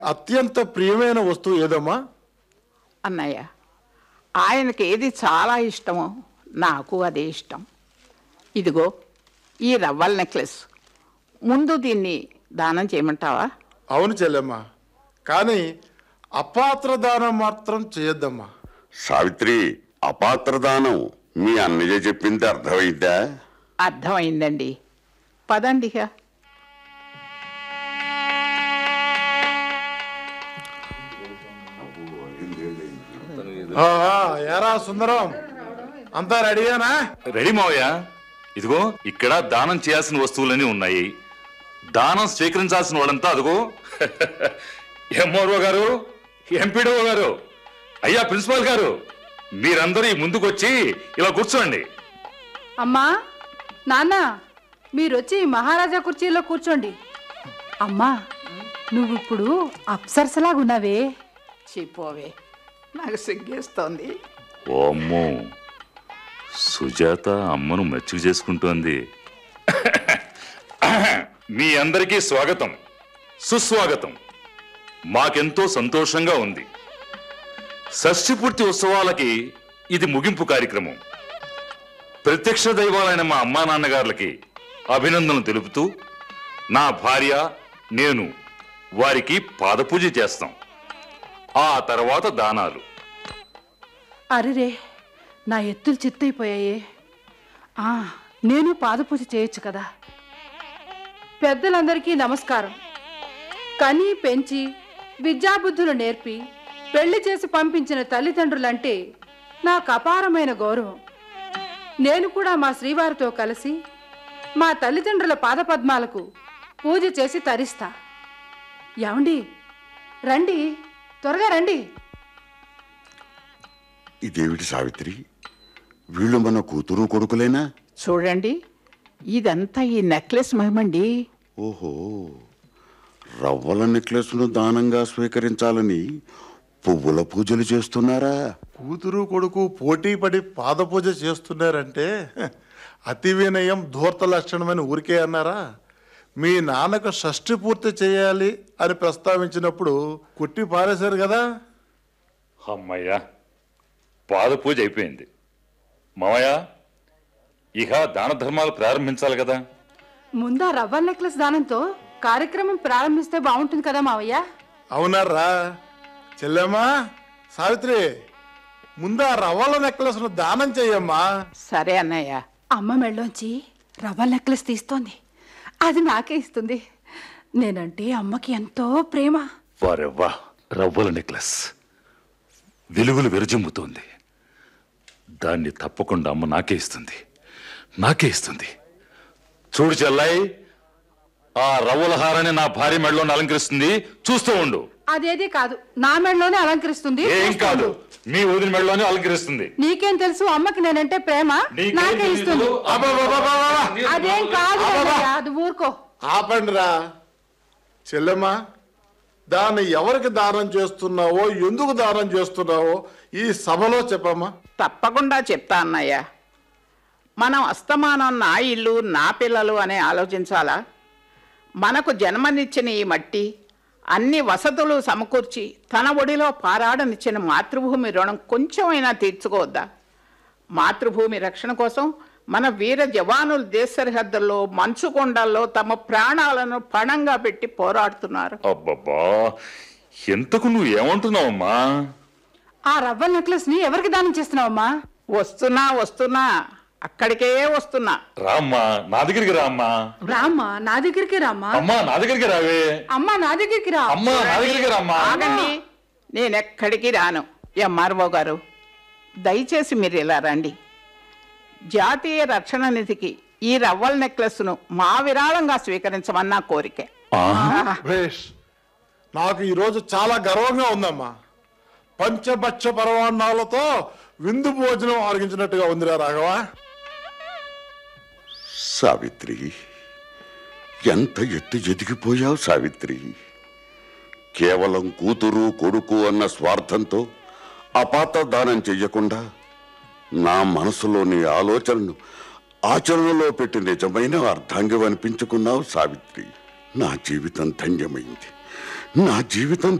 అత్యంత ప్రియమైన వస్తువు ఏదమ్మా అన్నయ్య ఆయనకి ఏది చాలా ఇష్టమో నాకు అదే ఇష్టం ఇదిగో ఈ రవ్వల నెక్లెస్ ముందు దీన్ని దానం చేయమంటావా అవును చెల్లెమ్మ కానీ అపాత్ర దానం మాత్రం చేయొద్దమ్మా సావిత్రి అపాత్రదానం మీ అన్నయ్య చెప్పింది అర్థమైందా అర్థమైందండి పదండిగా ఆ, ఆ, ఏరా సుందరం అంతా రెడీయేనా రెడీ మావయ్య ఇదిగో ఇక్కడ దానం చేయాల్సిన వస్తువులన్నీ ఉన్నాయి దానం స్వీకరించాల్సిన వాళ్ళంతా అదిగో ఎంఆర్ఓ గారు ఎంపీడీఓ గారు అయ్యా ప్రిన్సిపాల్ గారు మీరందరూ ఈ ముందుకొచ్చి ఇలా కూర్చోండి అమ్మా నాన్న మీరొచ్చి మహారాజా కుర్చీలో కూర్చోండి అమ్మా నువ్విప్పుడు అప్సరసలాగున్నావే చెప్పోవే నాకు సిగ్గేస్తోంది ఓ అమ్మో సుజాత అమ్మను మెచ్చుకు చేసుకుంటోంది మీ అందరికీ స్వాగతం సుస్వాగతం మాకెంతో సంతోషంగా ఉంది షష్ఠి పూర్తి ఉత్సవాలకి ఇది ముగింపు కార్యక్రమం ప్రత్యక్ష దైవాలైన మా అమ్మా నాన్నగారులకి అభినందనలు తెలుపుతూ నా భార్య నేను వారికి పాదపూజ చేస్తాం ఆ తర్వాత దానాలు అరెరే నా ఎత్తులు చిత్తైపోయాయే ఆ, నేను పాదపూజ చేయొచ్చు కదా పెద్దలందరికీ నమస్కారం కని పెంచి విద్యాబుద్ధులు నేర్పి పెళ్లి చేసి పంపించిన తల్లిదండ్రులంటే నాకు అపారమైన గౌరవం నేను కూడా మా శ్రీవారితో కలిసి మా తల్లిదండ్రుల పాదపద్మాలకు పూజ చేసి తరిస్తా ఏమండి రండి త్వరగా రండి ఇదేమిటి సావిత్రి వీళ్ళు మన కూతురు కొడుకులేనా చూడండి ఇదంతా ఈ నెక్లెస్ మహిమండి ఓహో రవ్వల నెక్లెస్ను దానంగా స్వీకరించాలని పువ్వుల పూజలు చేస్తున్నారా కూతురు కొడుకు పోటీ పడి పాదపూజ చేస్తున్నారంటే హ, అతి వినయం ధూర్త లక్షణమని ఊరికే అన్నారా మీ నాన్నకు షష్ఠి పూర్తి చేయాలి అని ప్రస్తావించినప్పుడు కుట్టి పారేశారు కదా అమ్మయ్యా పాద పూజ అయిపోయింది మామయ్య ఇక దాన ధర్మాలు ప్రారంభించాలి కదా ముందా రవ్వల్ నెక్లెస్ దానంతో కార్యక్రమం ప్రారంభిస్తే బాగుంటుంది కదా మావయ్య అవునారా చెల్లెమ్మా సావిత్రి ముందు ఆ రవ్వల నెక్లెస్ను దానం చెయ్యమ్మా సరే అన్నయ్య అమ్మ మెళ్ళోంచి రవ్వల్ నెక్లెస్ తీస్తోంది అది నాకే ఇస్తుంది నేనంటే అమ్మకి ఎంతో ప్రేమ వారెవ్వా రవ్వల నెక్లెస్ వెలుగులు విరజిమ్ముతోంది దాన్ని తప్పకుండా అమ్మ నాకే ఇస్తుంది నాకే ఇస్తుంది చూడు చెల్లాయి ఆ రవ్వల హారాన్ని నా భార్య మెడలో అలంకరిస్తుంది చూస్తూ ఉండు అదేది కాదు నా మెళ్ళలోనే అలంకరిస్తుంది ఏం చూస్తూ కాదు ఉండు. మీ వదిన మెడలోనే అలంకరిస్తుంది నీకేం తెలుసు అమ్మకి నేనంటే ప్రేమ నీకేం నాకే తెలీదు? ఇస్తుంది అబ్బబ్బబ్బబ్బబ్బ! అదేం కాదు అన్నయ్య, అది ఊరుకో ఆపండిరా చెల్లెమ్మా దాన్ని ఎవరికి దానం చేస్తున్నావో ఎందుకు దానం చేస్తున్నావో ఈ సభలో చెప్పమ్మా తప్పకుండా చెప్తా అన్నయ్య మనం అస్తమానం నా ఇల్లు నా పిల్లలు అని ఆలోచించాలా మనకు జన్మనిచ్చిన ఈ మట్టి అన్ని వసతులు సమకూర్చి తన ఒడిలో పారాడనిచ్చిన మాతృభూమి రుణం కొంచెమైనా తీర్చుకోవద్దా మాతృభూమి రక్షణ కోసం మన వీర జవానులు దేశ సరిహద్దుల్లో మంచు కొండల్లో తమ ప్రాణాలను పణంగా పెట్టి పోరాడుతున్నారు అబ్బబ్బా ఎంతకు నువ్వు ఏమంటున్నావమ్మా ఆ రవ్వల్ నెక్లెస్ ని ఎవరికి దానం చేస్తున్నావమ్మా వస్తున్నా వస్తున్నా అక్కడికే వస్తున్నా రామ్మా నా దగ్గరికి రామ్మా రామ్మా నా దగ్గరికి రామ్మా అమ్మా నా దగ్గరికి రావే అమ్మా నా దగ్గరికి రా అమ్మా నా దగ్గరికి రామ్మా ఆగండి నేనెక్కడికి రాను ఎంఆర్ఓ గారు దయచేసి మీరు ఇలా రండి జాతీయ రక్షణ నిధికి ఈ రవ్వల్ నెక్లెస్ను మా విరాళంగా స్వీకరించమన్న కోరిక భేష్ నాకు ఈరోజు చాలా గర్వంగా ఉందమ్మా పంచభక్ష పరమాన్నాలతో విందు భోజనం ఆరగించినట్టుగా ఉందిరా రాఘవా సావిత్రి ఎంత ఎత్తు ఎదిగిపోయావు సావిత్రి కేవలం కూతురు కొడుకు అన్న స్వార్థంతో అపాత దానం చెయ్యకుండా నా మనసులోని ఆలోచనను ఆచరణలో పెట్టి నిజమైన అర్ధాంగి అనిపించుకున్నావు సావిత్రి నా జీవితం ధన్యమైంది నా జీవితం